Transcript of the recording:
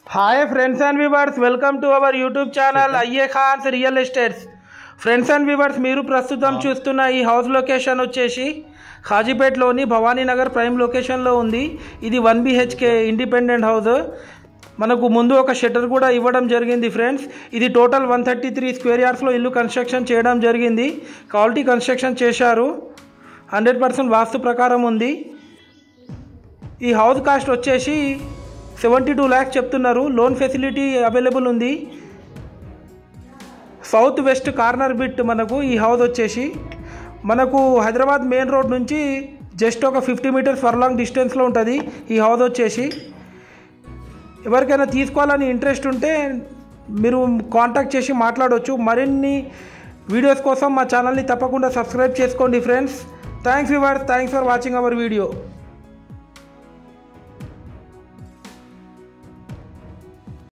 hi friends and viewers welcome to our YouTube channel అయ్యే ఖాన్స్ real estates friends and viewers మీరు ప్రస్తుతం చూస్తున్న ఈ హౌస్ లొకేషన్ వచ్చేసి హాజీపేట్లోని భవానీనగర్ ప్రైమ్ లొకేషన్లో ఉంది ఇది వన్ బిహెచ్కే ఇండిపెండెంట్ హౌస్ మనకు ముందు ఒక షట్టర్ కూడా ఇవ్వడం జరిగింది ఫ్రెండ్స్ ఇది total one thirty three square యార్డ్స్లో ఇల్లు కన్స్ట్రక్షన్ చేయడం జరిగింది క్వాలిటీ కన్స్ట్రక్షన్ చేశారు హండ్రెడ్ పర్సెంట్ వాస్తు ప్రకారం ఉంది ఈ హౌస్ కాస్ట్ వచ్చేసి సెవెంటీ టూ ల్యాక్స్ చెప్తున్నారు లోన్ ఫెసిలిటీ అవైలబుల్ ఉంది సౌత్ వెస్ట్ కార్నర్ బిట్ మనకు ఈ హౌస్ వచ్చేసి మనకు హైదరాబాద్ మెయిన్ రోడ్ నుంచి జస్ట్ ఒక ఫిఫ్టీ మీటర్స్ ఫర్లాంగ్ డిస్టెన్స్లో ఉంటుంది ఈ హౌస్ వచ్చేసి ఎవరికైనా తీసుకోవాలని ఇంట్రెస్ట్ ఉంటే మీరు కాంటాక్ట్ చేసి మాట్లాడవచ్చు మరిన్ని వీడియోస్ కోసం మా ఛానల్ని తప్పకుండా సబ్స్క్రైబ్ చేసుకోండి friends thanks your thanks for watching our video